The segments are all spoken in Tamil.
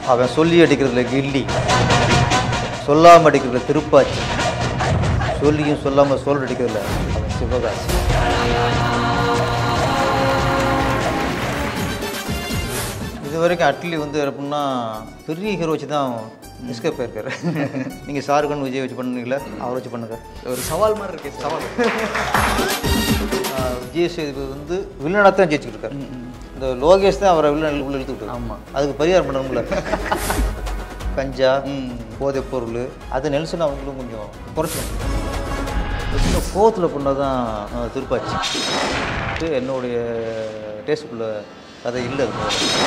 அவன் சொல்லி அடிக்கிறதுல கில்லி சொல்லாமல் அடிக்கிறதுல திருப்பாச்சி சொல்லியும் சொல்லாமல் சோல் அடிக்கிறதுல அவன் சிவகாசி இது வரைக்கும் அட்லி வந்து எப்படின்னா பெரிய ஹீரோ வச்சு தான் எஸ்கேப் ஆயிருக்காரு நீங்கள் ஷாருக்கான் விஜய் வச்சு பண்ணுங்களா அவர் வச்சு பண்ணுங்க ஒரு சவால் மாதிரி இருக்கே சவால் ஆஹ் விஜய் சேதுபதி வந்து வில்லனாக தான் ஜெயிச்சுட்டு இருக்காரு இந்த லோகேஷ் தான் அவரை வில்லன் உள்ள இழுத்துக்கிட்டு ஆமா. அதுக்கு பரிகாரம் பண்ணணும்ல கஞ்சா போதைப் பொருள் அது நெல்சன் அவங்களும் கொஞ்சம் குறைச்சிக்கணும் சின்ன கோவத்தில் பண்ணது தான் ஆஹ், திருப்பாச்சி இது என்னுடைய டேஸ்ட்டுக்குள்ள கதை இல்லை அது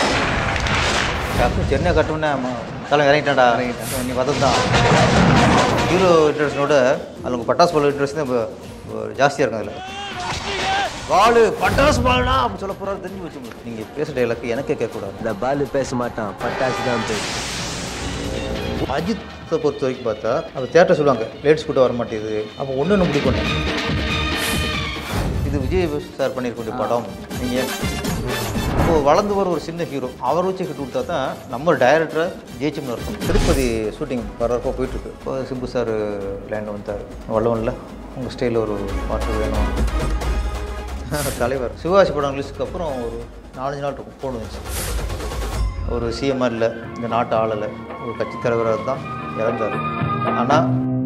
டக்கு சென்னை கட்டணுன்னே தலை இறங்கிட்டான்டா நீ வதம் தான் ஹீரோ இன்ட்ரெஸ்டோட அதில் உங்கள் பட்டாசு பால் இன்ட்ரெஸ்ட் தான் இப்போ ஜாஸ்தியாக இருக்கும் அதில் பாலு பட்டாசு பாலுடா அப்படின்னு சொல்ல போகிறாரு தெரிஞ்சு வச்சு நீங்கள் பேசுகிற டைலாக் எனக்கே கேட்கக்கூடாது இந்த பாலு பேச மாட்டான் பட்டாசு தான் பேசு அஜித்தை பொறுத்த வரைக்கும் பார்த்தா அவர் தேட்டர் சொல்லுவாங்க லேட்ஸ் கூட வர மாட்டேங்குது அப்போ ஒன்று ஒன்று முடிவு பண்ணேன் இது விஜய் சார் பண்ணியிருக்க படம் நீங்கள் இப்போ வளர்ந்து வர ஒரு சின்ன ஹீரோ அவர் வச்சு ஹிட் கொடுத்தா தான் நம்ம டைரக்டரை ஜெயிச்சுன்னு இருக்கும் திருப்பதி ஷூட்டிங் வர்றப்போ போயிட்டுருக்கு இப்போ சிம்பு சார் லேண்ட் வந்தார் வல்லவன்ல உங்கள் ஸ்டைலில் ஒரு பாட்டு வேணும் தலைவர் சிவாஜி படம் ரிலீஸுக்கு அப்புறம் ஒரு நாலஞ்சு நாள் இருக்கும் போன் வந்துச்சு ஒரு சிஎம்ஆர் இல்லை இந்த நாட்டு ஆளலை ஒரு கட்சி தலைவராக தான் இறந்தார் ஆனால்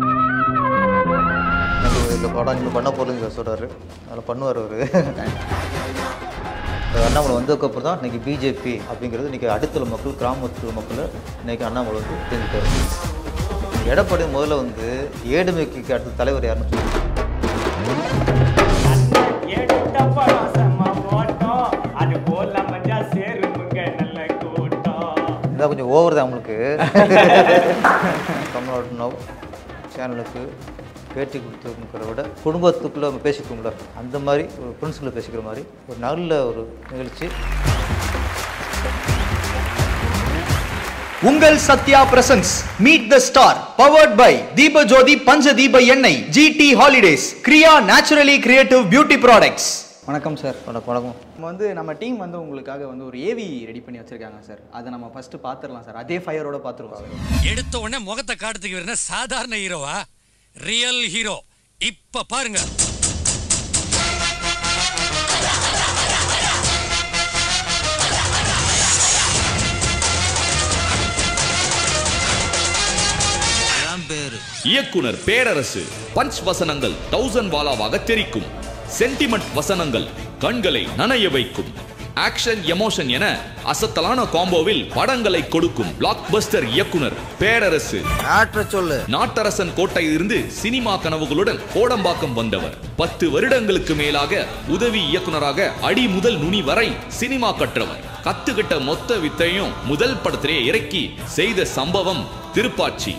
இந்த படம் இன்னும் பண்ண போகிறதுங்க சொல்கிறாரு அதில் பண்ணுவார் அவர் அண்ணாமலை வந்ததுக்கப்புறம் தான் இன்றைக்கி பிஜேபி அப்படிங்கிறது இன்றைக்கி அடுத்துள்ள மக்கள் கிராமத்துல மக்கள் இன்றைக்கி அண்ணாமலை வந்து தெரிஞ்சுட்டார் எடப்பாடி முதல்ல வந்து ஏடுமைக்கு அடுத்த தலைவர் யாருன்னு சொல்லி எடுத்த படம் செம்ம ஓட்டம் அது போல மஜா சேருமுங்க நல்ல கூட்டம் இதான் கொஞ்சம் ஓவர் தான் உங்களுக்கு தமிழ்நாடு நவ் சேனலுக்கு பேட்டி கொடுத்துருக்கிற விட குடும்பத்துக்குள்ளே நம்ம பேசிக்கிறோம்ல அந்த மாதிரி ஒரு ஃப்ரெண்ட்ஸுக்குள்ளே பேசிக்கிற மாதிரி ஒரு நல்ல ஒரு நிகழ்ச்சி உங்கள் Sathya presents meet the star powered by Deepajothi Pancha Deepa எண்ணெய் GT holidays Kriya naturally creative beauty products வணக்கம் சார் வணக்கம் வணக்கம் நம்ம வந்து நம்ம டீம் வந்து உங்களுக்காக வந்து ஒரு ஏவி ரெடி பண்ணி வச்சிருக்காங்க சார் அதை நம்ம ஃபர்ஸ்ட் பார்த்துடலாம் சார் அதே ஃபயரோட பார்த்துருவோம் சார் எடுத்த உடனே முகத்தை காட்டுறதுக்கு இவர் என்ன சாதாரண ஹீரோவா ரியல் ஹீரோ இப்ப பாருங்க இயக்குனர் பேரரசு பஞ்ச் வசனங்கள் தௌசண்ட் வாலாவாக தெரிக்கும் சென்டிமெண்ட் வசனங்கள் கண்களை நனைய வைக்கும் ஆக்ஷன் எமோஷன் என அசத்தலான காம்போவில் படங்களை கொடுக்கும் பிளாக் பஸ்டர் இயக்குனர் பேரரசு சொல்லு நாட்டரசன் கோட்டையிலிருந்து சினிமா கனவுகளுடன் கோடம்பாக்கம் வந்தவர் பத்து வருடங்களுக்கு மேலாக உதவி இயக்குனராக அடி முதல் நுனி வரை சினிமா கற்றவர் கத்துக்கிட்ட மொத்த வித்தையும் முதல் படத்திலே இறக்கி செய்த சம்பவம் திருப்பாச்சி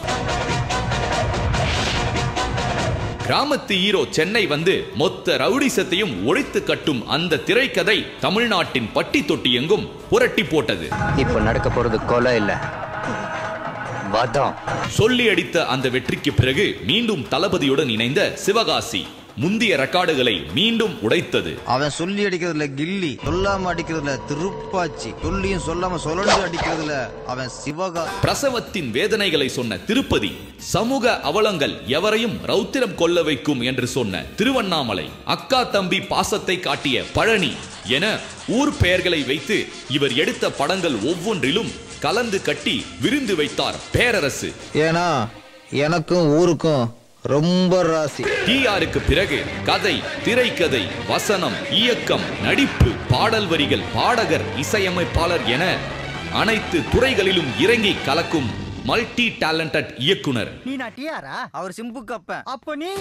கிராமத்து ஹீரோ சென்னை வந்து மொத்த ரவுடிசத்தையும் ஒழித்து கட்டும் அந்த திரைக்கதை தமிழ்நாட்டின் பட்டி தொட்டி எங்கும் புரட்டி போட்டது இப்போ நடக்க போறது கொலை இல்ல வதம் சொல்லி அடித்த அந்த வெற்றிக்கு பிறகு மீண்டும் தளபதியுடன் இணைந்த சிவகாசி முந்திய ரெக்கார்டுகளை மீண்டும் உடைத்தது அவன் சொல்லி அடிக்கிறதுல கில்லி சொல்லாம அடிக்கிறதுல திருப்பாச்சி சொல்லியும் சொல்லாம சொல்லி அடிக்கிறதுல அவன் சிவகா பிரசவத்தின் வேதனைகளை சொன்ன திருப்பதி சமூக அவலங்கள் எவரையும் ரௌத்திரம் கொள்ள வைக்கும் என்று சொன்ன திருவண்ணாமலை அக்கா தம்பி பாசத்தை காட்டிய பழனி என ஊர் பெயர்களை வைத்து இவர் எடுத்த படங்கள் ஒவ்வொன்றிலும் கலந்து கட்டி விருந்து வைத்தார் பேரரசு ஏன்னா எனக்கும் ஊருக்கும் ரொம்ப ராசி டிஆருக்கு பிறகு கதை திரைக்கதை வசனம் இயக்கம் நடிப்பு பாடல் வரிகள் பாடகர் இசையமைப்பாளர் என அனைத்து துறைகளிலும் இறங்கி கலக்கும் மல்டி டேலண்டட் இயக்குனர் நீ நான் டியாரா அவர் சிம்புக்கு அப்பன் அப்ப நீ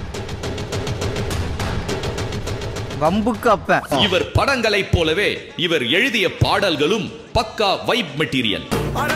வம்புக்கு அப்பன் இவர் படங்களைப் போலவே இவர் எழுதிய பாடல்களும் பக்கா வைப் மெட்டீரியல்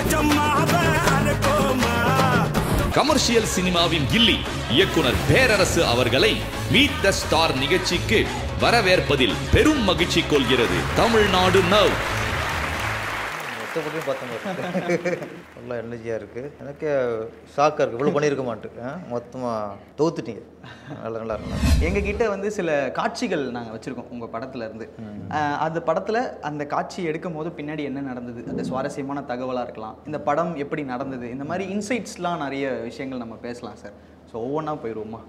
கமர்ஷியல் சினிமாவின் கில்லி இயக்குனர் பேரரசு அவர்களை மீட் த ஸ்டார் நிகழ்ச்சிக்கு வரவேற்பதில் பெரும் மகிழ்ச்சி கொள்கிறது தமிழ்நாடு நவ் கஷ்டப்பட்டு பார்த்த மாதிரி இருக்கு. நல்லா எனர்ஜியாக இருக்குது எனக்கே ஷாக்காக இருக்குது இவ்வளோ பண்ணியிருக்க மாட்டேன் மொத்தமாக தோத்துட்டீங்க நல்லா நல்லா இருக்கு எங்ககிட்ட வந்து சில காட்சிகள் நாங்கள் வச்சுருக்கோம் உங்கள் படத்துல இருந்து அஹ் அந்த படத்தில் அந்த காட்சி எடுக்கும் போது பின்னாடி என்ன நடந்தது அந்த சுவாரஸ்யமான தகவலாக இருக்கலாம் இந்த படம் எப்படி நடந்தது இந்த மாதிரி இன்சைட்ஸ்லாம் நிறைய விஷயங்கள் நம்ம பேசலாம் சார் ஸோ ஒவ்வொன்றா போயிடுவோமா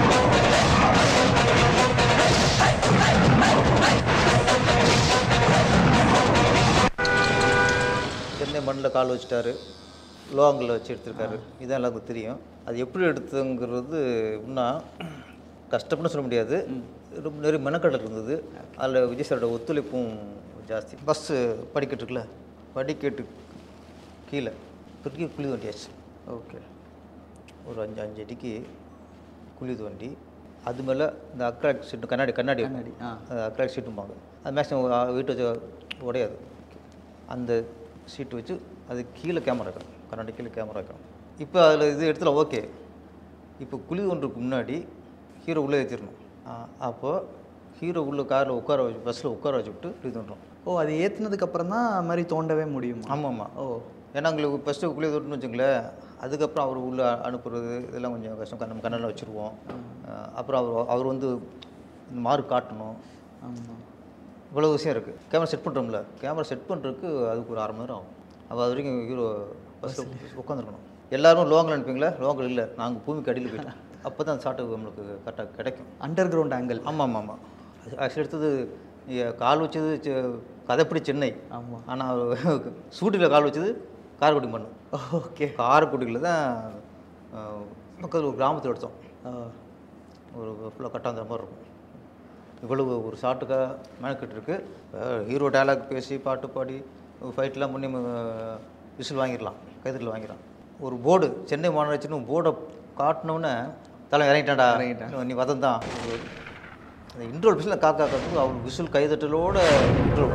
சென்னை மண்ணில் கால் வச்சுட்டாரு லோங்கில் வச்சு எடுத்திருக்காரு இதான் எல்லாருக்கும் தெரியும் அது எப்படி எடுத்துங்கிறது இன்னும் கஷ்டம்னு சொல்ல முடியாது ரொம்ப நிறைய மெனக்கடல் இருந்தது அதில் விஜய் சாரோட ஒத்துழைப்பும் ஜாஸ்தி பஸ்ஸு படிக்கட்டு இருக்குல்ல படிக்கட்டு கீழே பெரிய குழி வண்டியாச்சு ஓகே ஒரு அஞ்சு அஞ்சு அடிக்கு குழிது வண்டி அது மேலே இந்த அக்ராக் சீட்டு கண்ணாடி கண்ணாடி கண்ணாடி, ஆ. அக்ராக் சீட்டும்பாங்க அது மேக்ஸிமம் வீட்டு வச்சு உடையாது அந்த சீட்டு வச்சு அது கீழே கேமரா வைக்கணும் கண்ணாடி கீழே கேமரா வைக்கணும் இப்போ அதில் இது இடத்துல ஓகே இப்போ குழி ஒன்றுக்கு முன்னாடி ஹீரோ உள்ளே ஏற்றிடணும் அப்போது ஹீரோ உள்ள காரில் உட்கார வச்சு பஸ்ஸில் உட்கார வச்சு விட்டு குழி தோன்றோம் ஓ அது ஏற்றுனதுக்கு அப்புறம் தான் அது மாதிரி தோண்டவே முடியும் ஆமாம் ஆமாம் ஓ ஏன்னா உங்களுக்கு ஃபஸ்ட்டு குழி தொட்டுன்னு வச்சுங்களேன் அதுக்கப்புறம் அவர் உள்ளே அனுப்புறது இதெல்லாம் கொஞ்சம் கஷ்டம் நம்ம கண்ணில் வச்சுருவோம் அஹ் அப்புறம் அவர் அவர் வந்து இந்த மார்க் காட்டணும் ஆமாம் இவ்வளோ விஷயம் இருக்குது கேமரா செட் பண்ணுறோம்ல கேமரா செட் பண்ணுறதுக்கு அதுக்கு ஒரு அரை மணி நேரம் ஆகும் அப்போ அது வரைக்கும் ஹீரோ ஃபஸ்ட்டு உட்காந்துருக்கணும் எல்லாரும் லோங்கில் அனுப்பிங்களா லோங்கில் இல்லை நாங்கள் பூமிக்கு அடியில் போயிட்டோம் அப்போ தான் அந்த ஷாட்டு நம்மளுக்கு கரெக்டாக கிடைக்கும் அண்டர் கிரவுண்ட் ஆங்கிள் ஆமாம் ஆமாம் ஆமாம் ஆக்சுவலி எடுத்தது இ- கால் வச்சது செ- கதைப்படி சென்னை ஆமா. ஆனால் ஷூட்டிங்கில் கால் வச்சது காரைக்குடி மண் ஓகே காரைக்குடியில் தான் அஹ், பக்கத்தில் ஒரு கிராமத்தில் எடுத்தோம் ஒரு ஃபுல்லாக கட்டாந்த மாதிரி இருக்கும் இவ்வளவு ஒரு ஷாட்டுக்காக மெனக்கிட்டு இருக்கு ஹீரோ டயலாக் பேசி பாட்டு பாடி ஃபைட்லாம் பண்ணி விசில் வாங்கிடலாம் கைதட்டில் வாங்கிடலாம் ஒரு போர்டு சென்னை மாநகராட்சின்னு போர்டை காட்டினோன்னே தலை இறங்கிட்டான்டா நீ வதம் தான் அந்த இன்ட்ரோல் பிஸில் காக்கா காக்கு அவர் விசில் கைதட்டலோட இன்ட்ரோல்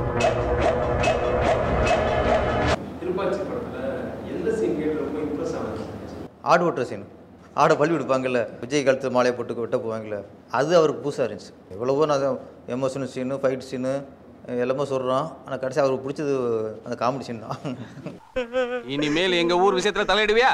திருப்பாச்சி படத்துல எந்த சீன் கேட்டு ரொம்ப இம்ப்ரெஸ் ஆனது ஆடு ஓட்டுற சீன் ஆடை பள்ளி விடுப்பாங்கல்ல விஜய் கழுத்து மாலையை போட்டு வெட்ட போவாங்கல்ல அது அவருக்கு புதுசாக இருந்துச்சு எவ்வளவோ நான் எமோஷனல் சீனு ஃபைட் சீனு எல்லாமே சொல்கிறோம் ஆனால் கடைசி அவருக்கு பிடிச்சது அந்த காமெடி சீன் தான் இனிமேல் எங்க ஊர் விஷயத்துல தலையிடுவியா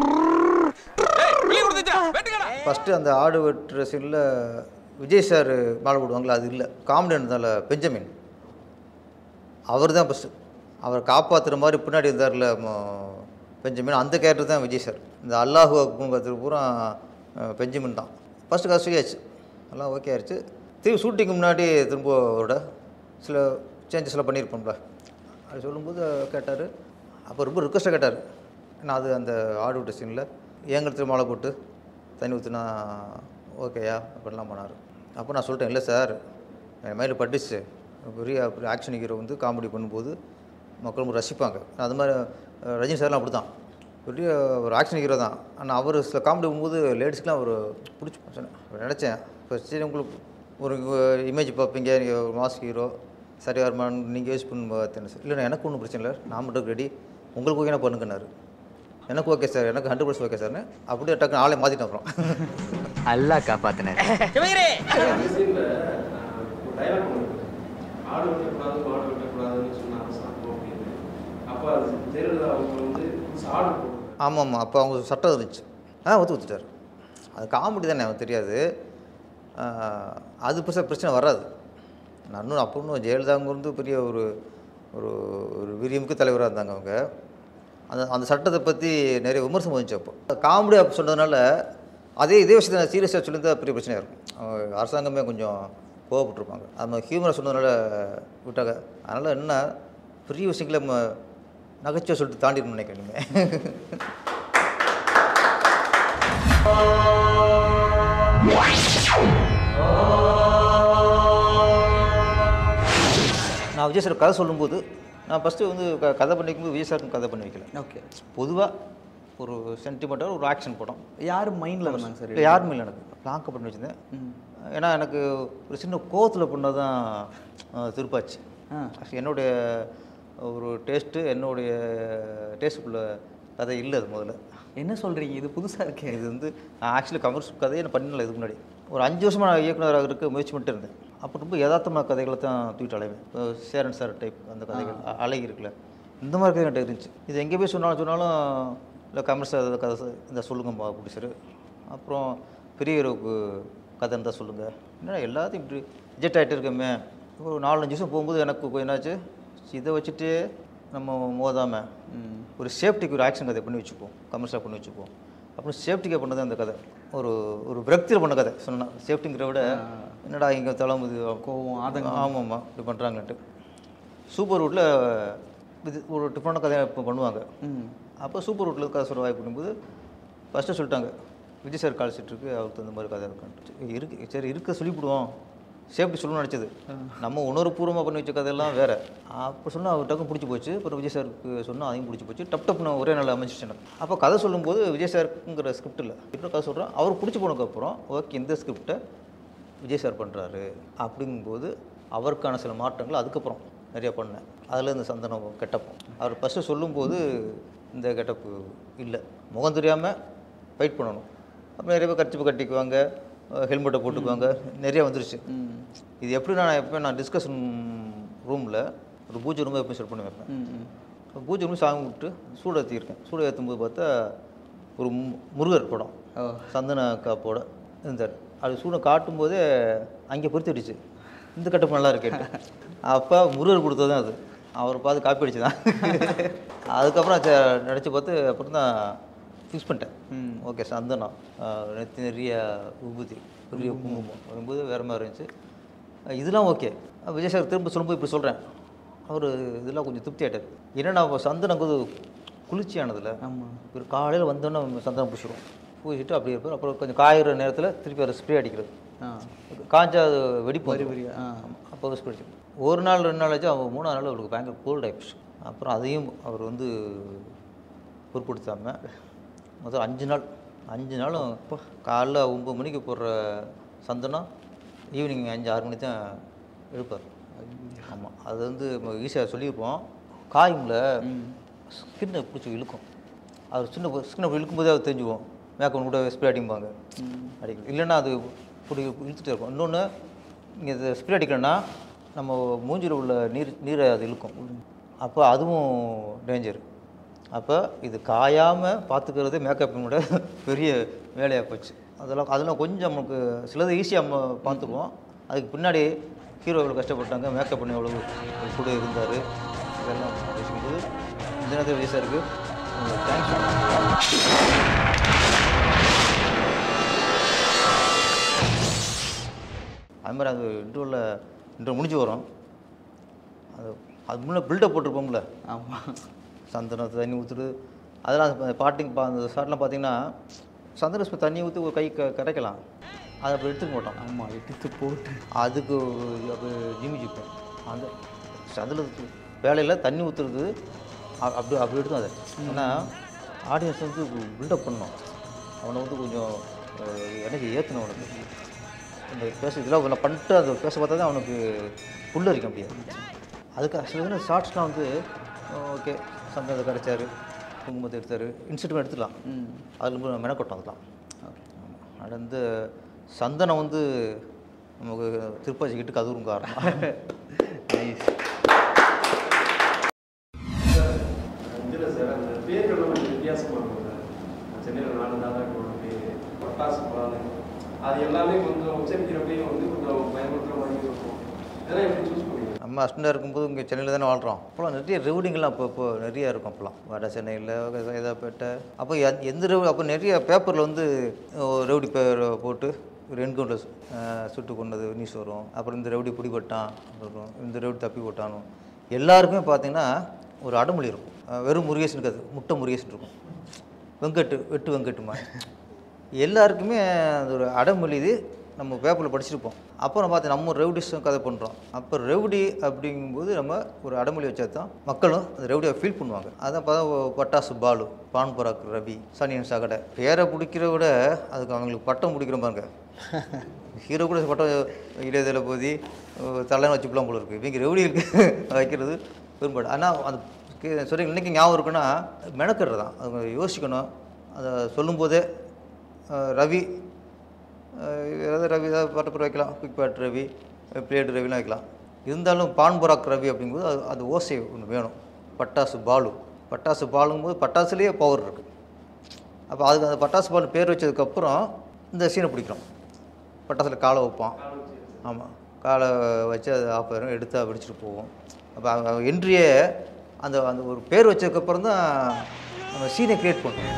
ஃபஸ்ட்டு அந்த ஆடு வெட்டுற சீனில் விஜய் சார் மாலை போடுவாங்களா அது இல்லை காமெடி இருந்தால பெஞ்சமின் அவர் தான் ஃபஸ்ட்டு அவரை காப்பாற்றுற மாதிரி பின்னாடி இருந்தார்ல ம- பெஞ்சமின் அந்த கேரக்டர் தான் விஜய் சார் இந்த அல்லாஹு அக்புங்கிறது பூரா அஹ், பெஞ்சமின் தான் ஃபஸ்ட்டு காசு சொல்லியாச்சு எல்லாம் ஓகே ஆயிடுச்சு திரும்பி ஷூட்டிங்க்கு முன்னாடி திரும்ப அவரோட சில சேஞ்சஸ்லாம் பண்ணியிருப்போம்ல அது சொல்லும்போது கேட்டார் அப்போ ரொம்ப ரிக்வஸ்ட்டாக கேட்டார் நான் அது அந்த ஆடு விட்ட சீனில் ஏங்கலத்தில் மாலை போட்டு தண்ணி ஊற்றுனா ஓகேயா அப்படிலாம் பண்ணார் அப்போ நான் சொல்லிட்டேன் இல்லை சார் என் மைண்டில் பட்டுச்சு பெரிய ஆக்ஷன் ஹீரோ வந்து காமெடி பண்ணும்போது மக்கள் ரொம்ப ரசிப்பாங்க அது மாதிரி அஹ், ரஜினி சார்லாம் அப்படி தான் பெரிய ஒரு ஆக்ஷன் ஹீரோ தான் ஆனால் அவர் சில காமெடி பண்ணும்போது லேடிஸ்க்கெலாம் ஒரு பிடிச்சி சொன்னேன் அப்ப நினச்சேன் இப்போ சரி உங்களுக்கு ஒரு இமேஜ் பார்ப்பீங்க நீங்கள் ஒரு மாஸ் ஹீரோ சரியா வருமானு நீங்கள் யூஸ் பண்ண பார்த்தேன் சார் இல்லை எனக்கு ஒன்றும் பிரச்சனை இல்லை நான் மட்டும் ரெடி உங்களுக்கு ஓகேனா பண்ணுங்கன்னாரு எனக்கு ஓகே சார் எனக்கு ஹண்ட்ரட் பர்சன்ட் ஓகே சார்னு அப்படியே டக்குனு ஆளே மாற்றிட்டேன் அப்புறம் அல்லா காப்பாத்தினார் அந்த சீன்ல ஒரு டைலாக் ஒன்று இருக்கு. ஆடு வெட்டக்கூடாது மாடு வெட்டக்கூடாதுன்னு சொன்னாங்க சாப்பிடும் அப்படின்னு அப்போ அது ஜெயலலிதா அவங்க வந்து ஆடு போடுறாங்க ஆமாம் ஆமாம் அப்போ அவங்க சட்டம் இருந்துச்சு ஆ ஒத்து ஊற்றிட்டார் அது காமெடி தானே அவன் தெரியாது ஆஹ், அது பெருசாக பிரச்சனை வராது நான் இன்னும் அப்போ இன்னும் ஜெயலலிதாங்க வந்து பெரிய ஒரு ஒரு ஒரு விரியமுக்கு தலைவராக இருந்தாங்க அவங்க அந்த அந்த சட்டத்தை பற்றி நிறைய விமர்சனம் வந்துச்சு அப்போ காமெடி அப்போ சொன்னதுனால அதே இதே விஷயத்தை சீரியஸாக சொல்லியிருந்தா பெரிய பிரச்சனையாக இருக்கும் அவங்க அரசாங்கமே கொஞ்சம் கோவப்பட்டிருப்பாங்க அது மாதிரி ஹியூமராக சொன்னதுனால விட்டாங்க அதனால் என்ன பெரிய விஷயங்களை நம்ம நகைச்சுவை சொல்லிட்டு தாண்டிடணும்னு நினைக்கிறேன் இனிமே. நான் விஜய் சார் கதை சொல்லும்போது நான் ஃபஸ்ட்டு வந்து க- கதை பண்ணிக்கும்போது விஜய் சாருக்கு கதை பண்ணி வைக்கல ஓகே பொதுவாக ஒரு சென்டிமெண்ட்டாக ஒரு ஆக்ஷன் படம் யார் மைண்டில் இருந்தாங்க சார் இல்லை யாருமே இல்லை எனக்கு லாங்க பண்ணி வச்சுருந்தேன் ஏன்னா எனக்கு ஒரு சின்ன கோவத்தில் பண்ணது தான் அஹ், திருப்பாச்சி ஆ. Actually என்னுடைய ஒரு டேஸ்ட்டு என்னுடைய டேஸ்ட்டுக்குள்ள கதை இல்லை அது முதல்ல என்ன சொல்கிறீங்க இது புதுசாக இருக்கே இது வந்து நான் ஆக்சுவலி கமர்ஷியல் கதையை நான் பண்ணல இதுக்கு முன்னாடி ஒரு அஞ்சு வருஷமாக நான் இயக்குனராக இருக்க முயற்சி பண்ணிட்டு இருந்தேன் அப்போ ரொம்ப யதார்த்தமான கதைகளை தான் தூக்கிட்டு அலைவேன் இப்போ சேரன் சார் டைப் அந்த கதைகள் அ- அலை இருக்குல்ல இந்த மாதிரி கதை என்கிட்ட இருந்துச்சு இது எங்கே போய் சொன்னாலும் சொன்னாலும் இல்லை கமர்ஸ் கதை சொ- இந்த சொல்லுங்கப்பா ப்ரொடியூசர் அப்புறம் பெரிய ஹீரோவுக்கு கதை இருந்தால் சொல்லுங்கள் என்னடா எல்லாத்தையும் இப்படி ரிஜெக்ட் ஆகிட்டு இருக்கமே ஒரு நாலஞ்சு வருஷம் போகும்போது எனக்கு கொஞ்சம் என்னாச்சு இதை வச்சுட்டு நம்ம மோதாமல் ஒரு சேஃப்டிக்கு ஒரு ஆக்ஷன் கதை பண்ணி வச்சுப்போம் கமர்ஷியலாக பண்ணி வச்சுப்போம் அப்புறம் சேஃப்டிக்காக பண்ணது அந்த கதை ஒரு ஒரு விரக்தியில் பண்ண கதை சொன்னா சேஃப்டிங்கிற விட என்னடா இங்கே தளம்புது கோவம், ஆதங்கம். ஆமாம்மா இப்படி பண்ணுறாங்கன்ட்டு சூப்பர் ரூட்டில் இது ஒரு டிஃப்ரெண்டான கதையை இப்போ பண்ணுவாங்க அப்போ சூப்பர் ரூட்டில் கதை சொல்ல வாய்ப்பு பண்ணும்போது ஃபஸ்ட்டு சொல்லிட்டாங்க விஜய் சார் கால் சீட் இருக்குது அவருக்கு தகுந்த மாதிரி கதை இருக்குன்ட்டு இருக்கு சரி இருக்க சொல்லிவிடுவோம் சேஃப்டி சொல்லணும்னு நினச்சது நம்ம உணர்வுபூர்வமாக பண்ணி வச்ச கதையெல்லாம் வேறு அப்போ சொன்னால் அவர் டக்குன்னு பிடிச்சி போச்சு அப்புறம் விஜய் சாருக்கு சொன்னால் அதையும் பிடிச்சி போச்சு டப் டப்னு ஒரே நாள் அமைச்சிச்சு எனக்கு அப்போ கதை சொல்லும்போது விஜய் சாருக்குங்கிற ஸ்கிரிப்ட் இல்லை இன்னும் கதை சொல்கிறேன் அவர் பிடிச்சி போனதுக்கப்புறம் ஓகே இந்த ஸ்கிரிப்டை விஜய் சார் பண்ணுறாரு அப்படிங்கும்போது அவருக்கான சில மாற்றங்கள் அதுக்கப்புறம் நிறைய பண்ணேன் அதில் இந்த சந்தனம் கெட்டப்போம் அவர் ஃபஸ்ட்டு சொல்லும்போது இந்த கெட்டப்பு இல்லை முகம் தெரியாமல் ஃபைட் பண்ணணும் அப்புறம் நிறைய பேர் கர்ச்சிப்பு கட்டிக்குவாங்க ஹெல்மெட்டை போட்டுக்குவாங்க நிறைய வந்துருச்சு இது எப்படி நான் எப்போ நான் டிஸ்கஷன் ரூமில் ஒரு பூஜை ரூம் எப்போ செட் பண்ணி வைப்பேன் பூஜை ரூம் சாமி விட்டு சூடு ஏற்றிருக்கேன் சூடு ஏற்றும் போது பார்த்தா ஒரு மு- முருகர் படம் சந்தன காப்போட இருந்தார் அது சூடை காட்டும் போதே அங்கே பொறுத்திடுச்சு இந்த கட்டப்பு நல்லா இருக்கு அப்போ முருகர் கொடுத்தது தான் அது அவர் பார்த்து காப்பி அடிச்சு தான் அதுக்கப்புறம் ச- நடிச்சு பார்த்து அப்புறம் தான் ஃபிக்ஸ் பண்ணிட்டேன் ஓகே சந்தனம் ஆஹ் நெத்தி நிறைய விபூதி பெரிய குங்குமம் வரும்போது வேறு மாதிரி இருந்துச்சு அஹ் இதெல்லாம் ஓகே விஜய் சார் திரும்ப சொல்லும்போது இப்படி சொல்கிறேன் அவர் இதெல்லாம் கொஞ்சம் திருப்தி ஆகிட்டார் என்னன்னா இப்போ சந்தனம் வந்து குளிர்ச்சியானதில் ஆமாம் ஒரு காலையில் வந்தோன்னே சந்தனம் பூசிடுவோம் பூசிட்டு அப்படியே இருப்பார் அப்புறம் கொஞ்சம் காயிற நேரத்தில் திருப்பி அதை ஸ்ப்ரே அடிக்கிறது ஆ காஞ்சா அது வெடிப்பு வரி வந்துரும். வரியா, ஆ. ஆமா, அப்போ ஸ்ப்ரே அடிக்கும் ஒரு நாள் ரெண்டு நாள் ஆச்சு அவங்க மூணாவது நாள் அவருக்கு பயங்கர கோல்ட் ஆயிடுச்சு அப்புறம் அதையும் அவர் வந்து பொருட்படுத்தாமல் முதல் அஞ்சு நாள் அஞ்சு நாளும் காலைல ஒம்பது மணிக்கு போடுற சந்தனம் ஈவினிங் அஞ்சு ஆறு மணிக்கு தான் எழுப்பார் ஆமாம் அது வந்து ஈஸியாக சொல்லியிருப்போம் காயும்ல ஸ்கின்னை பிடிச்சி இழுக்கும் அவர் சின்ன ஸ்கின்னை இழுக்கும்போதே அவர் தெரிஞ்சுக்குவோம் மேக்கப் கூட ஸ்ப்ரே அடிப்பாங்க அடிக்கணும் இல்லைன்னா அது பிடி இழுத்துட்டே இருக்கும் இன்னொன்று நீங்கள் இது ஸ்ப்ரே அடிக்கலைன்னா நம்ம மூஞ்சியில் உள்ள நீர் நீரை அது இழுக்கும் அப்போ அதுவும் டேஞ்சர் அப்போ இது காயாமல் பார்த்துக்கிறதே மேக்கப்போட பெரிய வேலையாக போச்சு அதெல்லாம் அதெல்லாம் கொஞ்சம் நமக்கு சிலது ஈஸியாக நம்ம பார்த்துக்குவோம் அதுக்கு பின்னாடி ஹீரோ எவ்வளோ கஷ்டப்பட்டாங்க மேக்கப் பண்ணி எவ்வளோ கூட இருந்தார் இதெல்லாம் பேசும்போது இந்த நேரத்தில் விஜய் சாருக்கு தேங்க்ஸ் அது மாதிரி அது இன்டர்வலில் இன்டர் முடிஞ்சு வரும் அது அது முன்னே பில்டப் போட்டிருப்போம்ல ஆமாம் சந்தனத்தை தண்ணி ஊற்றுட்டு அதெல்லாம் அந்த பாட்டிங் பா அந்த ஷார்ட்லாம் பார்த்தீங்கன்னா சந்தன ஸ்மெல் தண்ணி ஊற்றி ஒரு கை க கரைக்கலாம் அதை அப்படி எடுத்துக்க மாட்டோம் ஆமாம் எடுத்து போட்டு அதுக்கு அப்படி ஜிம்மி ஜிப்போம் அந்த அதில் வேலையில் தண்ணி ஊற்றுறது அப்படி அப்படி எடுக்கும் அதை ஏன்னா ஆடியன்ஸ் வந்து பில்டப் பண்ணணும் அவனை வந்து கொஞ்சம் எனக்கு ஏற்றணும் அவனுக்கு இந்த பேச இதெல்லாம் இவனை பண்ணிட்டு அதை பேச பார்த்தா தான் அவனுக்கு புல்லரிக்க முடியாது அதுக்கு சில இதில் ஷார்ட்ஸ்லாம் வந்து ஓகே சந்தனத்தை கிடச்சாரு குங்குமத்தை எடுத்தார் இன்ஸ்டியூட் எடுத்துக்கலாம் அதில் ரொம்ப மெனக்கொட்டம் அதெல்லாம் ஆமாம் அது வந்து சந்தனம் வந்து நமக்கு திருப்பாச்சி கிட்ட கதவுரும் காரணம் இதில் சார் அந்த பேர்கள்லாம் கொஞ்சம் வித்தியாசமாக இருக்கும் சார் சென்னையில் நாலு தாதாக்களோட பேர் பட்டாசு பால் அது எல்லாமே கொஞ்சம் உச்சரிக்கிறப்பையும் வந்து கொஞ்சம் பயமுறுத்துற மாதிரி இருக்கும் இதெல்லாம் எப்படி சூஸ் பண்ணுவீங்க நம்ம அஸ்டண்டாக இருக்கும்போது இங்கே சென்னையில் தானே வாழ்கிறோம் அப்போலாம் நிறைய ரெவுடிங்கெல்லாம் அப்போ இப்போ நிறைய இருக்கும் அப்போலாம் வட சென்னையில் சைதாப்பேட்டை அப்போ எந்- எந்த ரெவு அப்போ நிறைய பேப்பரில் வந்து அஹ், ரெவுடி பேர் போட்டு ஒரு என்கவுண்டர் சுட்டு கொண்டது நியூஸ் வரும் அப்புறம் இந்த ரெவுடி பிடிபட்டான் இருக்கும் இந்த ரெவுடி தப்பி போட்டானோ எல்லாருக்குமே பார்த்தீங்கன்னா ஒரு அடமொழி இருக்கும் அஹ், வெறும் முருகேசன் இருக்காது முட்டை முருகேசன் இருக்கும் வெங்கட்டு வெட்டு வெங்கட்டுமா எல்லாருக்குமே அது ஒரு அடமொழி இது நம்ம பேப்பரில் படிச்சிருப்போம் அப்போ நம்ம பார்த்து நம்ம ரெவுடிஸும் கதை பண்ணுறோம் அப்போ ரெவுடி அப்படிங்கும்போது நம்ம ஒரு அடமொழி வச்சா தான் மக்களும் அந்த ரெவுடியை ஃபீல் பண்ணுவாங்க அதான் பார்த்தா பட்டாசு பாலு பான் பராக் ரவி சனியன் சகடை பேரை பிடிக்கிற விட அதுக்கு அவங்களுக்கு பட்டம் பிடிக்கிற பாருங்க ஹீரோ கூட பட்டம் இளையதில் போதி தலைன்னு வச்சுக்கலாம் போல இருக்குது இவங்க ரெவுடி இருக்கு வைக்கிறது பெரும்பாடு ஆனால் அந்த கே- சொல்லி இன்னைக்கு ஞாபகம் இருக்குன்னா மெனக்கெடுறது தான் அவங்க யோசிக்கணும் அதை சொல்லும்போதே அஹ், ரவி அஹ், ஏதாவது ரவி ஏதாவது பட்டப்பர் வைக்கலாம் குயிக் பேட் ரவி பிளேட் ரவிலாம் வைக்கலாம் இருந்தாலும் பான்புராக் ரவி அப்படிங்கும்போது அது அது ஓசை ஒன்று வேணும் பட்டாசு பாலு பட்டாசு பாலுங்கும்போது பட்டாசுலேயே பவர் இருக்குது அப்போ அதுக்கு அந்த பட்டாசு பால் பேர் வச்சதுக்கப்புறம் இந்த சீனை பிடிக்கிறோம் பட்டாசில் காலை வைப்பான் ஆமாம் காலை வச்சு அது ஆஃப் ஆயிரும் எடுத்து வெடிச்சிட்டு போவோம் அப்போ என்ட்ரியே அந்த அந்த ஒரு பேர் வச்சதுக்கப்புறம் தான் நம்ம சீனை க்ரியேட் பண்ணுறோம்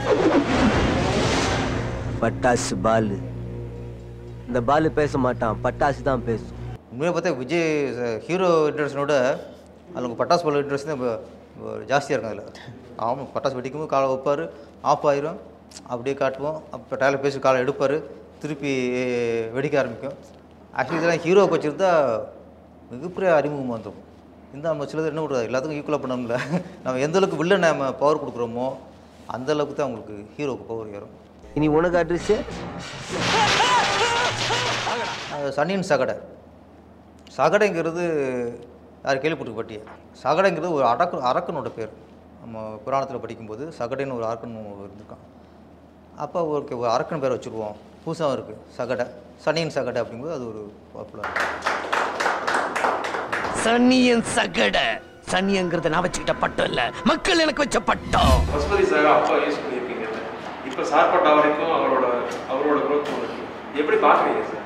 பட்டாசு பாலு இந்த பாலு பேச மாட்டான் பட்டாசு தான் பேசும் உண்மையாக பார்த்தா விஜய் ஹீரோ இன்ட்ரெஸ்டனோட அதில் உங்கள் பட்டாசு பால் இன்ட்ரெஸ்ட் தான் இப்போ ஜாஸ்தியாக இருக்கும் அதில் ஆமாம் பட்டாசு வெடிக்கும்போது காலை வைப்பார் ஆஃப் ஆயிரும் அப்படியே காட்டுவோம் அப்போ டயலில் பேசி காலை எடுப்பார் திருப்பி வெடிக்க ஆரம்பிக்கும் ஆக்சுவலி இதெல்லாம் ஹீரோவுக்கு வச்சுருந்தா மிகப்பெரிய அறிமுகம் வந்துடும் இந்த நம்ம சிலது என்ன பண்ணுறது எல்லாத்துக்கும் ஈக்குவலாக பண்ணணும்ல நம்ம எந்த அளவுக்கு வில்லன் நம்ம பவர் கொடுக்குறோமோ அந்த அளவுக்கு தான் உங்களுக்கு ஹீரோவுக்கு பவர் ஏறும் இனி உனக்கு அட்ரஸு அது சனியின் சகடை சகடைங்கிறது யார் கேள்விப்பட்டிருப்பட்டிய சகடைங்கிறது ஒரு அரக்கு அரக்கனோட பேர் நம்ம புராணத்தில் படிக்கும்போது சகடைன்னு ஒரு அரக்கன் இருந்திருக்கான் அப்போ ஓகே ஒரு அரக்கன் பேர் வச்சுருவோம் புதுசாக இருக்குது சகடை சனியின் சகடை அப்படிங்கும்போது அது ஒரு பாப்புலர் சனியன் சகட சனியங்கிறத நான் வச்சுக்கிட்ட பட்டம் இல்ல மக்கள் எனக்கு வச்ச பட்டம் பசுபதி சார் அப்பா யூஸ் பண்ணியிருக்கீங்க இப்போ சார்பட்டா வரைக்கும் அவரோட அவரோட growth ஒன்று இருக்கு எப்படி பார்க்குறீங்க சார்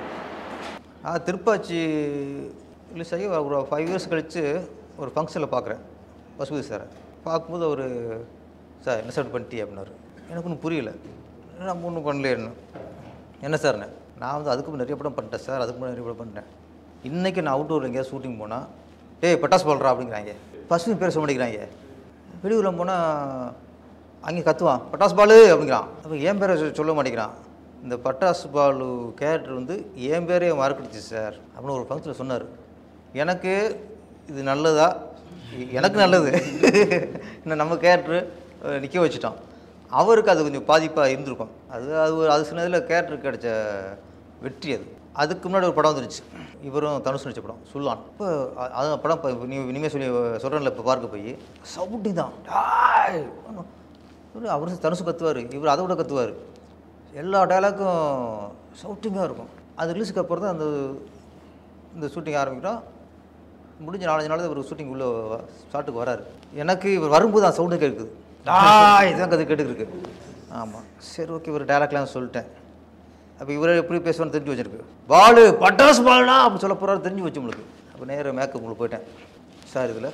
ஆ திருப்பாச்சி ரிலீஸ் ஆகி ஒரு ஃபைவ் இயர்ஸ் கழித்து ஒரு ஃபங்க்ஷனில் பார்க்குறேன் பசுபதி சாரை பார்க்கும்போது அவர் சார் என்ன சார் பண்ணிட்டி அப்படின்னாரு எனக்கு ஒன்றும் புரியல நான் ஒன்றும் பண்ணலையே என்ன சார்ண்ணே நான் வந்து அதுக்கு நிறைய படம் பண்ணிட்டேன் சார் அதுக்கு முன்னாடி நிறைய படம் பண்ணிட்டேன் இன்றைக்கி நான் அவுட்டோர் எங்கேயாவது ஷூட்டிங் போனால் டேய் பட்டாசு போடுறா அப்படிங்கிறாங்க பசுவின் பேர் சொல்ல மாட்டேங்கிறாங்க வெளியூரில் போனால் அங்கே கத்துவான் பட்டாசு பாலு அப்படிங்கிறான் அப்போ என் பேரை சொ- சொல்ல மாட்டேங்கிறான் இந்த பட்டாசு பாலு கேரக்டர் வந்து என் பேரே மறக்கடிச்சு சார் அப்படின்னு ஒரு ஃபங்க்ஷனில் சொன்னார் எனக்கு இது நல்லதா எ- எனக்கு நல்லது இன்னும் நம்ம கேரக்டரு நிற்க வச்சுட்டோம் அவருக்கு அது கொஞ்சம் பாதிப்பாக இருந்திருக்கும் அது அது ஒரு அது சின்னதில் கேரக்டருக்கு கிடைச்ச வெற்றி அது அதுக்கு முன்னாடி ஒரு படம் வந்துருச்சு இவரும் தனுஷ் நடிச்ச படம் சுல்லான் இப்போ அ- அது படம் இப்போ நீ இனிமேல் சொல்லி சொல்கிறேன்ல இப்போ பார்க்க போய் சவுண்டி தான் டாய் இவரு அவர் தனுசு கத்துவார் இவர் அதை விட கத்துவார் எல்லா டைலாக்கும் சவுட்டிங்காக இருக்கும் அது ரிலீஸுக்கு அப்புறம் தான் அந்த இந்த ஷூட்டிங் ஆரம்பிக்கிறோம் முடிஞ்ச நாலஞ்சு நாள் இவர் ஷூட்டிங் உள்ள ஸ்டார்ட்டுக்கு வராரு எனக்கு இவர் வரும்போது அந்த சவுண்டு கேட்குது டாய் இதான் கதை கேட்டுருக்கு ஆமாம் சரி ஓகே இவர் டைலாக்லாம் சொல்லிட்டேன் அப்போ இவரே எப்படி பேசுவான்னு தெரிஞ்சு வச்சிருக்கு பாலு பட்டாசு பாலுடா அப்படின்னு சொல்ல போகிறாரு தெரிஞ்சு வச்சு உங்களுக்கு அப்போ நேராக மேக்கப் உங்களுக்கு போயிட்டேன் சார் இதில்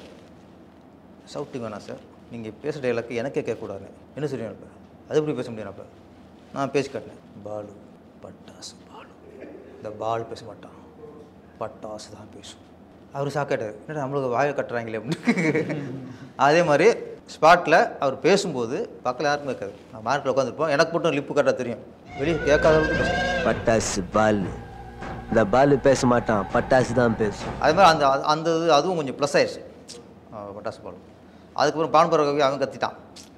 சவுட்டிங் வேணாம் சார் நீங்கள் பேசுகிற டைலாக்கு எனக்கே கேட்கக்கூடாது என்ன சொல்லுவேன் இப்போ அது எப்படி பேச முடியும் அப்போ நான் பேசி காட்டினேன் பாலு பட்டாசு பாலு இந்த பால் பேச மாட்டான் பட்டாசு தான் பேசும் அவர் சாக்காட்டார் என்னடா நம்மளுக்கு வாயை கட்டுறாங்களே அப்படின்னு அதே மாதிரி ஸ்பாட்டில் அவர் பேசும்போது பக்கத்தில் யாருக்கும் கேட்காது நான் மார்க்கில் உட்காந்துருப்போம் எனக்கு மட்டும் லிப்பு கரெக்டாக தெரியும் வெளியே கேட்காத அளவுக்கு பேசுவேன் பட்டாசு பாலு இந்த பாலு பேச மாட்டான் பட்டாசு தான் பேசும் அதே மாதிரி அந்த அது- அந்த இது அதுவும் கொஞ்சம் ப்ளஸ் ஆயிடுச்சு ஆ, பட்டாசு பாலம் அதுக்கப்புறம் பான்பர கவி அவன் கத்திட்டான்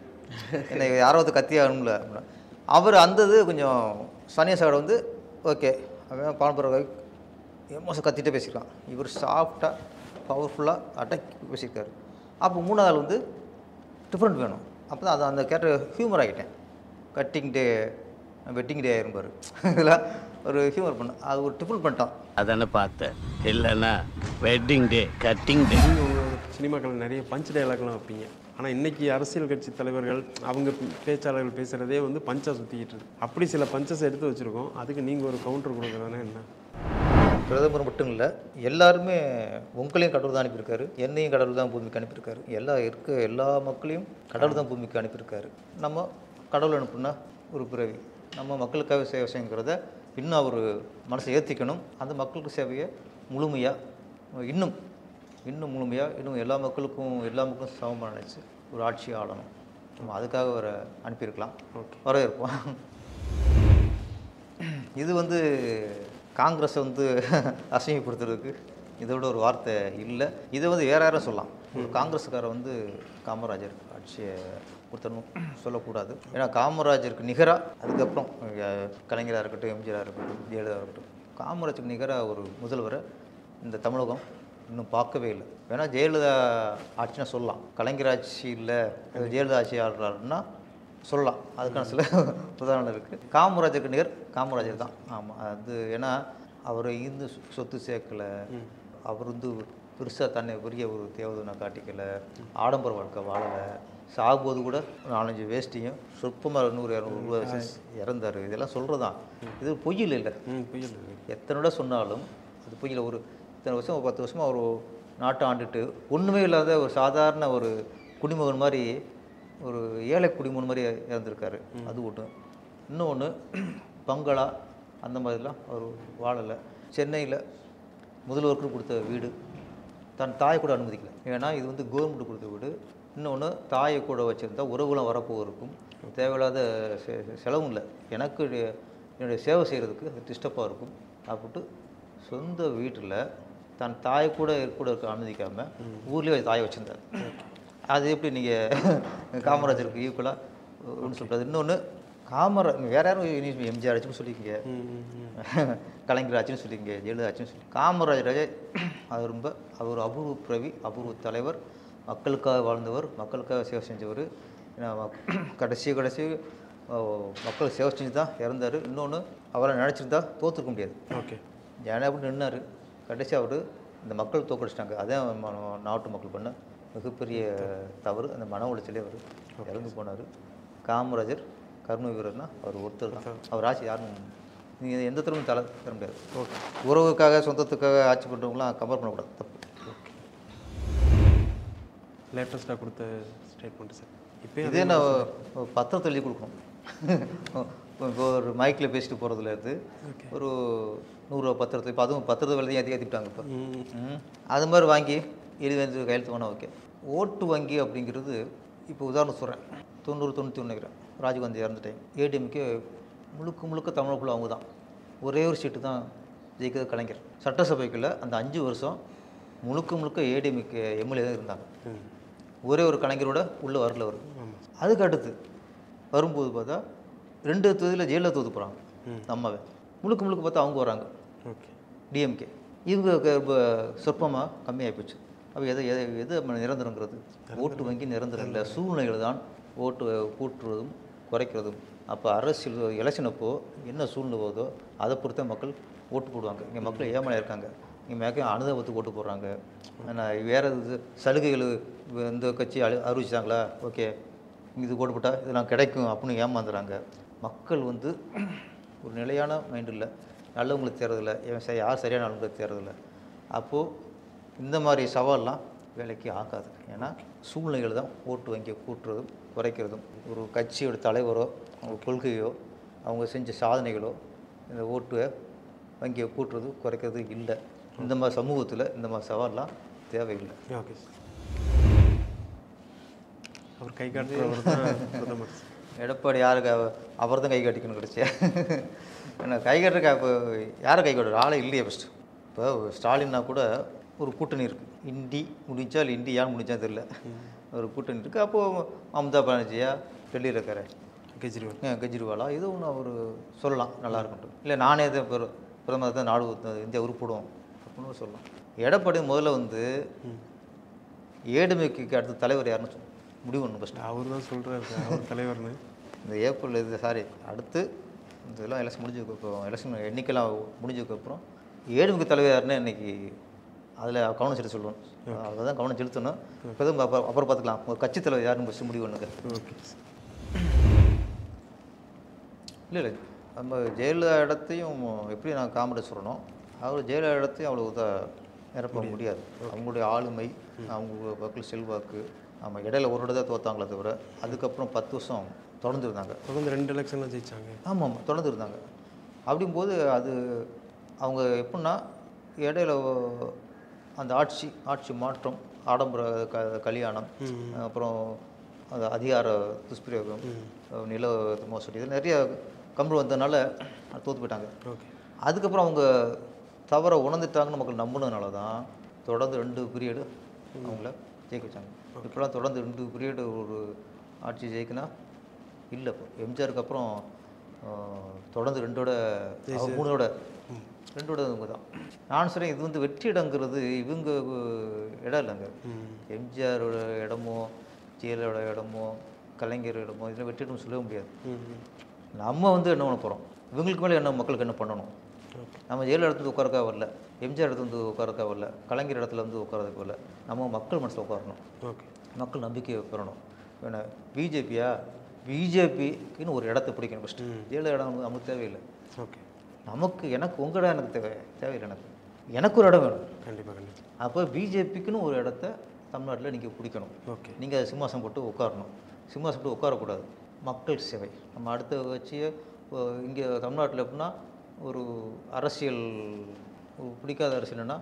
என்னை யாராவது கத்தி ஆகணும்ல அப்படின்னா. அவர் அந்த இது கொஞ்சம் சனிய சார் வந்து ஓகே அவன் பான்பர கவி எமோசம் கத்திட்டே பேசியிருக்கான் இவர் சாஃப்டாக பவர்ஃபுல்லாக அட்டாக் பேசியிருக்காரு அப்போ மூணாவது ஆள் வந்து டிஃப்ரெண்ட் வேணும் அப்போ தான் அது அந்த கேரக்டர் ஹியூமர் ஆகிட்டேன் கட்டிங் டே வெட்டிங் டே ஆயிருப்பார் இதெல்லாம் ஒரு ஹியூமர் பண்ண அது ஒரு டிஃப்ரெண்ட் பண்ணிட்டான் அதானே பார்த்தேன் இல்லைன்னா வெட்டிங் டே கட்டிங் டே சினிமாக்கள் நிறைய பஞ்ச் டயலாக்லாம் வைப்பீங்க ஆனால் இன்னைக்கு அரசியல் கட்சி தலைவர்கள் அவங்க பேச்சாளர்கள் பேசுகிறதே வந்து பஞ்சா சுற்றிக்கிட்டு இருக்கு அப்படி சில பஞ்சஸ் எடுத்து வச்சுருக்கோம் அதுக்கு நீங்கள் ஒரு கவுண்டர் கொடுக்குறதுனா என்ன பிரதமர் மட்டும் இல்லை எல்லாருமே உங்களையும் கடவுள் தான் அனுப்பியிருக்காரு என்னையும் கடவுள் தான் பூமிக்கு அனுப்பியிருக்காரு எல்லா இருக்க எல்லா மக்களையும் கடவுள் தான் பூமிக்கு அனுப்பியிருக்காரு நம்ம கடவுள் அனுப்புனா ஒரு பிறவி நம்ம மக்களுக்காக சேவை செய்யுங்கிறத இன்னும் அவர் மனசை ஏற்றிக்கணும் அந்த மக்களுக்கு சேவையை முழுமையாக இன்னும் இன்னும் முழுமையாக இன்னும் எல்லா மக்களுக்கும் எல்லா மக்களும் சமமாக நினைச்சு ஒரு ஆட்சி ஆளணும் நம்ம அதுக்காக வர அனுப்பியிருக்கலாம் வரவேற்போம் இது வந்து காங்கிரஸை வந்து அசிங்கப்படுத்துறதுக்கு இதோட ஒரு வார்த்தை இல்லை இதை வந்து வேற யாரும் சொல்லலாம் ஒரு காங்கிரஸுக்காரர் வந்து காமராஜர் ஆட்சியை கொடுத்தணும் சொல்லக்கூடாது ஏன்னா காமராஜருக்கு நிகராக அதுக்கப்புறம் அஹ், கலைஞராக இருக்கட்டும் எம்ஜிஆராக இருக்கட்டும் ஜெயலலிதா இருக்கட்டும் காமராஜருக்கு நிகராக ஒரு முதல்வரை இந்த தமிழகம் இன்னும் பார்க்கவே இல்லை வேணா ஜெயலலிதா ஆட்சினா சொல்லலாம் கலைஞர் ஆட்சி இல்லை ஜெயலலிதா ஆட்சி ஆடுறாருன்னா சொல்லலாம் அதுக்கான சில உதாரணம் இருக்குது காமராஜருக்கு நிகர் காமராஜர் தான் ஆமாம் அது ஏன்னா அவர் இந்து சொத்து சேர்க்கலை அவர் வந்து பெருசாக தன்னை பெரிய ஒரு தேவதனை காட்டிக்கல ஆடம்பர வாழ்க்கை வாழலை சாகும்போது கூட நாலஞ்சு வேஷ்டியும் சொற்பமாக நூறு இரநூறுவா இறந்தார் இதெல்லாம் சொல்கிறதான் இது பொய்யில் இல்லை புரியல எத்தனை விட சொன்னாலும் அது பொய்யில் ஒரு இத்தனை வருஷம் ஒரு பத்து வருஷமாக ஒரு நாட்டை ஆண்டுட்டு ஒன்றுமே இல்லாத ஒரு சாதாரண ஒரு குடிமகன் மாதிரி ஒரு ஏழை குடிமகன் மாதிரி இறந்துருக்காரு அது ஒன்று இன்னொன்று பங்களா அந்த மாதிரிலாம் அவர் வாழலை சென்னையில் முதல்வருக்கு கொடுத்த வீடு தன் தாயை கூட அனுமதிக்கல ஏன்னா இது வந்து கவர்மெண்ட் கொடுத்த வீடு இன்னொன்று தாயை கூட வச்சுருந்தா உறவுலாம் வரப்போகிறதுக்கும் தேவையில்லாத செ- செ- செலவும் இல்லை எனக்கு இது- என்னுடைய சேவை செய்கிறதுக்கு அது டிஸ்டர்பாக இருக்கும் அப்படின்ட்டு சொந்த வீட்டில் தன் தாயை கூட கூட இருக்க அனுமதிக்காமல் ஊர்லேயே தாயை வச்சுருந்தார் அது எப்படி நீங்கள் காமராஜருக்கு ஈக்குவலாக ஒன்று சொல்கிறது இன்னொன்று காமரா வேற யாரும் இனி எம்ஜிஆர் ஆச்சுன்னு சொல்லிக்கங்க கலைஞர் ஆச்சுன்னு சொல்லிக்கங்க ஜெயலலிதா ஆச்சுன்னு சொல்லி காமராஜர் அது ரொம்ப அவர் அபூர்வ பிரவி அபூர்வ தலைவர் மக்களுக்காக வாழ்ந்தவர் மக்களுக்காக சேவை செஞ்சவர் ஏன்னா மக்- கடைசி கடைசி அஹ், மக்கள் சேவை செஞ்சு தான் இறந்தார் இன்னொன்று அவரை நினச்சிருந்தா தோற்றுக்க முடியாது ஓகே ஏன்னா அப்படி நின்னார் கடைசி அவர் இந்த மக்கள் தோக்கடிச்சிட்டாங்க அதான் ம- நாட்டு மக்கள் பண்ண மிகப்பெரிய தவறு அந்த மன உளைச்சலே அவர் இறந்து போனார் காமராஜர் கர்ம வீரர்னா அவர் ஒருத்தர் தான் அவர் ஆட்சி யாரும் நீங்கள் எந்த திறமையும் தலை தர முடியாது ஓகே உறவுக்காக சொந்தத்துக்காக ஆட்சி பண்ணுறவங்களாம் கம்பேர் பண்ணக்கூடாது தப்பு லேட்டஸ்ட்டாக கொடுத்த ஸ்டேட்மெண்ட் சார் இப்போ இதே நான் ஒரு பத்திரத்தை எழுதி கொடுக்கணும் இப்போ இப்போ ஒரு மைக்கில் பேசிட்டு போகிறதுல இருந்து ஒரு நூறுரூவா பத்திரத்தை இப்போ அதுவும் பத்திரத்தை விலையும் ஏற்றி ஏற்றிட்டாங்க இப்போ ம். அது மாதிரி வாங்கி எழுதி வந்து கையெழுத்து வேணா ஓகே ஓட்டு வங்கி அப்படிங்கிறது இப்போ உதாரணம் சொல்கிறேன் தொண்ணூறு தொண்ணூற்றி ஒன்று நினைக்கிறேன் ராஜீவ்காந்தி இறந்த டைம் ஏடிஎம்கே முழுக்க முழுக்க தமிழ்க்குள்ள அவங்க தான் ஒரே ஒரு சீட்டு தான் ஜெயிக்கிறது கலைஞர் சட்டசபைக்குள்ள அந்த அஞ்சு வருஷம் முழுக்க முழுக்க ஏடிஎம்கே எம்எல்ஏ தான் இருந்தாங்க ஒரே ஒரு கலைஞரோட உள்ளே வரல அவர் அதுக்கு அடுத்து வரும்போது பார்த்தா ரெண்டு தொகுதியில் ஜெயிலில் தோத்து போகிறாங்க அம்மாவை முழுக்க முழுக்க பார்த்தா அவங்க வராங்க ஓகே டிஎம்கே இவங்க க- ரொம்ப சொற்பமாக கம்மியாகி போச்சு அப்போ எதை எதை எது நம்ம நிரந்தரங்கிறது ஓட்டு வங்கி நிரந்தரம் இல்லை சூழ்நிலைகள் தான் ஓட்டு கூட்டுறதும் குறைக்கிறதும் அப்போ அரசியல் எலெக்ஷன் அப்போ என்ன சூழ்நிலை போதோ அதை பொறுத்த மக்கள் ஓட்டு போடுவாங்க இங்கே மக்கள் ஏமாளி இருக்காங்க இங்கே மேக்க அனுதாபத்துக்கு ஓட்டு போடுறாங்க நான் வேறு இது சலுகைகள் இந்த கட்சி அழு அறிவிச்சாங்களா ஓகே இது ஓட்டு போட்டால் இதெல்லாம் கிடைக்கும் அப்படின்னு ஏமாந்துறாங்க மக்கள் வந்து ஒரு நிலையான மைண்ட் இல்லை நல்லவங்களுக்கு தேர்றதில்ல இவன் சரி யார் சரியான ஆளுங்களுக்கு தேர்றதில்ல அப்போது இந்த மாதிரி சவால்லாம் வேலைக்கு ஆகாது ஏன்னா சூழ்நிலைகள் தான் ஓட்டு வங்கியை கூட்டுறதும் குறைக்கிறதும் ஒரு கட்சியோட தலைவரோ அவங்க கொள்கையோ அவங்க செஞ்ச சாதனைகளோ இந்த ஓட்டு வங்கியை கூட்டுறது குறைக்கிறது இல்லை இந்த மாதிரி சமூகத்தில் இந்த மாதிரி சவால்லாம் தேவையில்லை ஓகே சார் அவர் கை காட்டுறவர் தான் பிரதமர் சார் எடப்பாடி யாருக்கு அவர் தான் கை காட்டிக்கணும் கிடைச்சியா என்ன கை காட்டுறக்க இப்போ யாரை கை காட்டுற ஆளே இல்லையே ஃபஸ்ட்டு இப்போ ஸ்டாலின்னா கூட ஒரு கூட்டணி இருக்குது இண்டி முடிஞ்சா இல்லை இண்டி யார் முடிஞ்சா தெரியல ஒரு கூட்டணி இருக்குது அப்போது மம்தா பானர்ஜியா டெல்லியில் இருக்கிற கெஜ்ரிவால் கெஜ்ரிவாலா இது ஒன்று அவர் சொல்லலாம் நல்லா இருக்கட்டும் இல்லை நானே தான் பெரு பிரதமர் தான் நாடு உத்த- இந்தியா உருப்பிடும் அப்படின்னு சொல்லலாம் எடப்பாடி முதல்ல வந்து ஏடுமைக்கு அடுத்த தலைவர் யாருன்னு சொல்லு. முடிவு ஒன்று ஃபஸ்ட்டு அவர் தான் சொல்கிறாரு சார் அவர் தலைவர்னு இந்த ஏப்ரல் இது சாரி அடுத்து இந்த இதெல்லாம் எலெக்ஷன் முடிஞ்சதுக்கப்புறம் எலெக்ஷன் எண்ணிக்கைலாம் முடிஞ்சதுக்கப்புறம் ஏழுமுக தலைவர் யாருன்னு இன்னைக்கு அதில் கவனம் செலுத்த சொல்லுவோம் அதில் தான் கவனம் செலுத்தணும் இப்போ அப்புறம் அப்புறம் பார்த்துக்கலாம் உங்கள் கட்சி தலைவர் யாருன்னு ஃபஸ்ட்டு முடிவு பண்ணுங்க ஓகே இல்லை இல்லை நம்ம ஜெயலலிதா இடத்தையும் எப்படி நான் காமெடி சொல்லணும் அவர் ஜெயலலிதா இடத்தையும் அவ்வளோ இதாக நிரப்ப முடியாது அவங்களுடைய ஆளுமை அவங்க வாக்கில் செல்வாக்கு ஆமாம் இடையில ஒரு இடம் தான் தோத்தாங்களே தவிர அதுக்கப்புறம் பத்து வருஷம் தொடர்ந்து இருந்தாங்க தொடர்ந்து ரெண்டு எலெக்ஷனில் ஜெயிச்சாங்க ஆமாம் ஆமாம் தொடர்ந்து இருந்தாங்க அப்படிங்கும்போது அது அவங்க எப்படின்னா இடையில அந்த ஆட்சி ஆட்சி மாற்றம் ஆடம்பர க கல்யாணம் அப்புறம் அந்த அதிகார துஷ்பிரயோகம் நில மோசடி இது நிறைய கம்பெனி வந்ததுனால தோற்று போயிட்டாங்க ஓகே அதுக்கப்புறம் அவங்க தவறை உணர்ந்துட்டாங்கன்னு மக்கள் நம்பினதுனால தான் தொடர்ந்து ரெண்டு பீரியடு அவங்கள ஜெயிக்க வச்சாங்க இப்போலாம் தொடர்ந்து ரெண்டு பீரியடு ஒரு ஆட்சி ஜெயிக்கினா இல்லை இப்போ எம்ஜிஆருக்கு அப்புறம் ஆஹ், தொடர்ந்து ரெண்டோட அவர் மூணோட ரெண்டோட இவங்க தான் நான் சொல்கிறேன் இது வந்து வெற்றிடங்கிறது இவங்க அஹ், இடம் இல்லைங்க எம்ஜிஆரோட இடமோ ஜெயலலிதாவோட இடமோ கலைஞர் இடமோ இதெல்லாம் வெற்றிடம் சொல்லவே முடியாது நம்ம வந்து என்ன பண்ண போகிறோம் இவங்களுக்கு மேலே என்ன மக்களுக்கு என்ன பண்ணணும் நம்ம ஜெயலலிதா இடத்துல உட்காரக்கா வரல எம்ஜிஆர் இடத்துல வந்து உட்காரக்கா வரல கலைஞர் இடத்துல வந்து உட்காரதுக்கு வரல நம்ம மக்கள் மனசில் உட்காரணும் ஓகே மக்கள் நம்பிக்கையை பெறணும் வேணா பிஜேபியா பிஜேபிக்குன்னு ஒரு இடத்த பிடிக்கணும் ஃபஸ்ட்டு ஜெயலலிதா இடம் நமக்கு- நமக்கு தேவையில்லை ஓகே நமக்கு எனக்கு உங்கள் இடம் எனக்கு தேவை தேவையில்லை எனக்கு எனக்கு ஒரு இடம் வேணும் கண்டிப்பாக கண்டிப்பாக அப்போ பிஜேபிக்குன்னு ஒரு இடத்த தமிழ்நாட்டில் நீங்கள் பிடிக்கணும் ஓகே நீங்கள் சிம்மாசனம் போட்டு உட்காரணும் சிம்மாசனம் போட்டு உட்காரக்கூடாது மக்கள் சேவை நம்ம அடுத்த வச்சு இங்கே தமிழ்நாட்டில் எப்படின்னா ஒரு அரசியல் ஒரு பிடிக்காத அரசியல்னா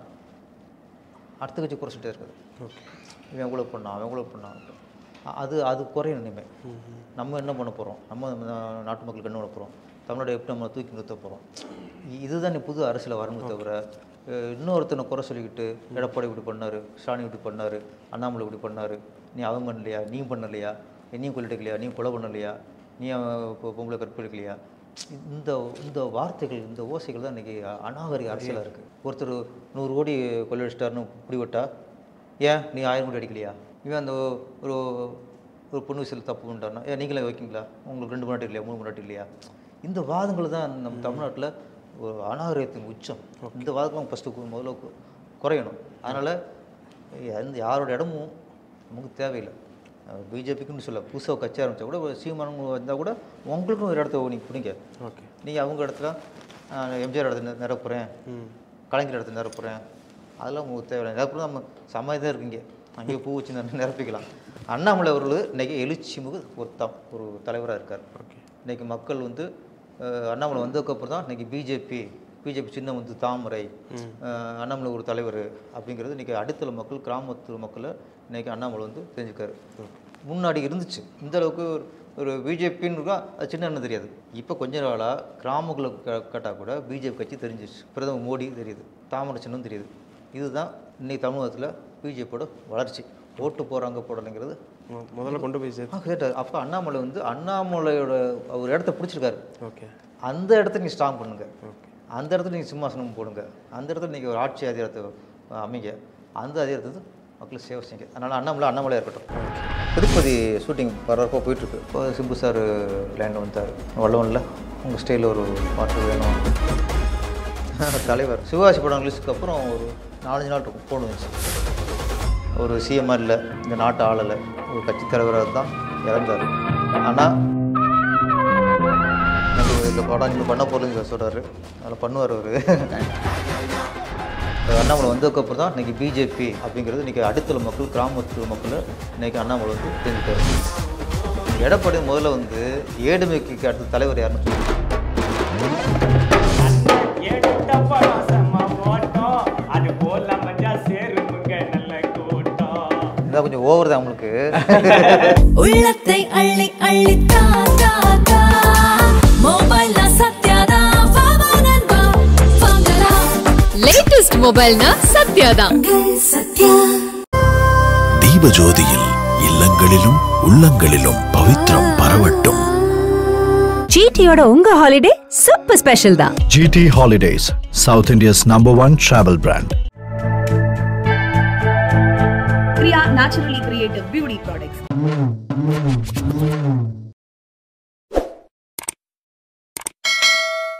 அடுத்த கட்சி குறைச்சிட்டே இருக்குது ஓகே இவன் இவ்வளோ பண்ணான் அவன் இவ்வளோ பண்ணான் அ- அது அது குறையும் இனிமேல் நம்ம என்ன பண்ண போகிறோம் நம்ம நம்ம நாட்டு மக்களுக்கு என்ன பண்ண போகிறோம் தமிழ்நாடு எப்படி நம்ம தூக்கி நிறுத்த போகிறோம் இதுதான் நீ புது அரசியல் வரணும் தவிர அஹ், இன்னொருத்தனை குறை சொல்லிக்கிட்டு எடப்பாடி இப்படி பண்ணார் ஸ்டாலின் இப்படி பண்ணார் அண்ணாமலை இப்படி பண்ணார் நீ அவன் பண்ணலையா நீ பண்ணலையா நீயும் கொள்ளிட்டுக்கலையா நீ கொலை பண்ணலையா நீ அவன் பொ- பொம்பளை கற்பழிக்கலையா இந்த இந்த வார்த்தைகள் இந்த ஓசைகள் தான் இன்றைக்கி அநாகரிக அரசியலாக இருக்குது ஒருத்தர் நூறு கோடி கொள்ளையடிச்சிட்டாருன்னு பிடிவட்டா ஏன் நீ ஆயிரம் கோடி அடிக்கலையா இவன் அந்த ஒரு ஒரு பொண்ணு விஷயத்தில் தப்பு பண்ணிட்டாருன்னா ஏன் நீங்களே வைக்கீங்களா உங்களுக்கு ரெண்டு மணி இல்லையா மூணு மணி இல்லையா இந்த வாதங்கள் தான் நம்ம தமிழ்நாட்டில் ஒரு அநாகரிகத்தின் உச்சம் இந்த வாதங்களும் ஃபஸ்ட்டு முதல்ல கு- குறையணும் அதனால் எந்த யாரோட இடமும் நமக்கு தேவையில்லை பிஜேபிக்குன்னு சொல்ல புதுசாக கட்சி ஆரம்பித்தா கூட ஒரு சீமானவங்க வந்தால் கூட உங்களுக்கும் ஒரு இடத்த நீங்கள் பிடிங்க ஓகே நீங்கள் அவங்க இடத்துல நான் எம்ஜிஆர் இடத்துல நிரப்புறேன் கலைஞர் இடத்துல நிரப்புறேன் அதெல்லாம் உங்களுக்கு தேவையில்லை நிரப்புறது நம்ம சமாதி தான் இருக்கீங்க அங்கேயே பூ வச்சு நிர- நிரப்பிக்கலாம் அண்ணாமலை அவர்கள் இன்றைக்கி எழுச்சி மிகு ஒரு தம் ஒரு தலைவராக இருக்கார் இன்றைக்கி மக்கள் வந்து அஹ், அண்ணாமலை வந்ததுக்கப்புறம் தான் இன்றைக்கி பிஜேபி பிஜேபி சின்னம் வந்து தாமரை அஹ், அண்ணாமலை ஒரு தலைவர் அப்படிங்கிறது இன்றைக்கி அடித்தள மக்கள் கிராமத்து மக்களை இன்றைக்கி அண்ணாமலை வந்து தெரிஞ்சுக்காரு முன்னாடி இருந்துச்சு இந்த அளவுக்கு ஒரு ஒரு பிஜேபின்னு அது சின்ன என்ன தெரியாது இப்போ கொஞ்ச நாளாக கிராமங்களுக்கு கே- கேட்டால் கூட பிஜேபி கட்சி தெரிஞ்சிச்சு பிரதமர் மோடி தெரியுது தாமரை சின்னம் தெரியுது இதுதான் இன்னைக்கு தமிழகத்தில் பிஜேபியோட வளர்ச்சி ஓட்டு போகிறாங்க போடலைங்கிறது மு- முதல்ல கொண்டு போய் சேர்த்து ஆ கேட்டார் அப்போ அண்ணாமலை வந்து அண்ணாமலையோட ஒரு இடத்த பிடிச்சிருக்காரு ஓகே அந்த இடத்த நீ ஸ்ட்ராங் பண்ணுங்க அந்த இடத்துல நீங்கள் சிம்மாசனம் போடுங்க அந்த இடத்துல நீங்கள் ஒரு ஆட்சி அதிகாரத்தை அஹ், அமைங்க அந்த அதிகாரத்தை மக்கள் சேவை செய்யுங்க அதனால் அண்ணாமலை அண்ணாமலையாக இருக்கட்டும் திருப்பதி ஷூட்டிங் பரபரப்பாக போயிட்டுருக்கு இப்போ சிம்பு சார் லைனில் வந்தார் வல்லவனில் உங்கள் ஸ்டைலில் ஒரு பாட்டு வேணும் தலைவர் சிவாஜி படம் ரிலீஸுக்கு அப்புறம் ஒரு நாலஞ்சு நாள் இருக்கும் ஃபோன் வந்துச்சு ஒரு சிஎம்ஆர் இல்லை இந்த நாட்டு ஆளலை ஒரு கட்சி தலைவராக தான் இறந்தார் ஆனால் எனக்கு இந்த படம் இன்னும் பண்ண போகிறதுங்க சொல்கிறாரு அதில் பண்ணுவார் அவர் அண்ணாமலை வந்ததுக்கப்புறம் தான் இன்றைக்கி பிஜேபி அப்படிங்கிறது இன்றைக்கி அடித்தள மக்கள் கிராமத்து மக்கள் இன்றைக்கி அண்ணாமலை வந்து தெரிஞ்சுட்டாரு எடப்பாடி முதல்ல வந்து ஏடுமைக்கு அடுத்த தலைவர் யாருன்னு சொல்லுங்க எடுத்த படம் செம்ம போட்டோம் அது போல மஞ்சா சேருமுங்க நல்ல கூட்டம் இதான் கொஞ்சம் ஓவர் தான் உங்களுக்கு உள்ளத்தை அள்ளி அள்ளி தா தா தா மொபைல்ல சத்யாதா வாவானன்பா வாங்கலாம் லேட்டஸ்ட் மொபைல்னா சத்யாதான் சத்யா தீபஜோதியில் இல்லங்களிலும் உள்ளங்களிலும் பவித்ரம் பரவட்டும் ஜிடியோட உங்க ஹாலிடே சூப்பர் ஸ்பெஷல் தான் GT Holidays, South India's number one travel brand. Kriya naturally creative beauty products.